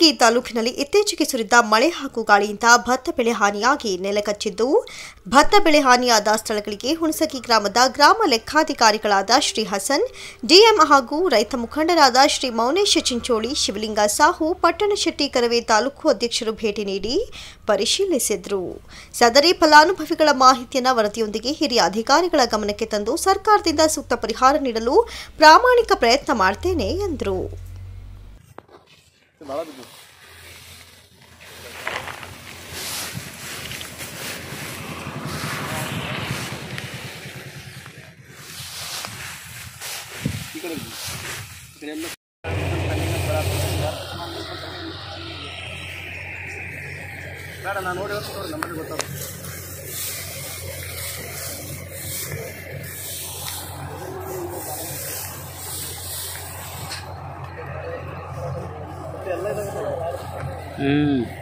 ಕಲಬುರಗಿ ತಾಲೂಕಿನಲ್ಲಿ ಇತ್ತೀಚೆಗೆ ಸುರಿದ ಮಳೆ ಹಾಗೂ ಗಾಳಿಯಿಂದ ಭತ್ತ ಬೆಳೆ ಹಾನಿಯಾಗಿ ನೆಲಕಚ್ಚಿದ್ದು ಭತ್ತ ಬೆಳೆ ಹಾನಿಯಾದ ಸ್ಥಳಗಳಿಗೆ ಹುಣಸಗಿ ಗ್ರಾಮದ ಗ್ರಾಮ ಲೆಕ್ಕಾಧಿಕಾರಿಗಳಾದ ಶ್ರೀ ಹಸನ್ ಡಿಎಂ ಹಾಗೂ ರೈತ ಮುಖಂಡರಾದ ಶ್ರೀ ಮೌನೇಶ ಚಿಂಚೋಳಿ ಶಿವಲಿಂಗ ಸಾಹು ಪಟ್ಟಣಶೆಟ್ಟಿ ಕರವೇ ತಾಲೂಕು ಅಧ್ಯಕ್ಷರು ಭೇಟಿ ನೀಡಿ ಪರಿಶೀಲಿಸಿದರು ಸದರಿ ಫಲಾನುಭವಿಗಳ ಮಾಹಿತಿಯನ್ನು ವರದಿಯೊಂದಿಗೆ ಹಿರಿಯ ಅಧಿಕಾರಿಗಳ ಗಮನಕ್ಕೆ ತಂದು ಸರ್ಕಾರದಿಂದ ಸೂಕ್ತ ಪರಿಹಾರ ನೀಡಲು ಪ್ರಾಮಾಣಿಕ ಪ್ರಯತ್ನ ಮಾಡ್ತೇನೆ ಎಂದರು ಭಾಳ ಬಿದ್ದು ಈ ಕಡೆ ಬಿದ್ದು. ಈ ಕಡೆ ಎಲ್ಲ ಬೇಡ ನಾನು ನೋಡಿ ಹೋಗ್ತೀನಿ ನೋಡಿ ನಮ್ಮಲ್ಲಿ ಗೊತ್ತಾಗುತ್ತೆ ಹ್ಞೂ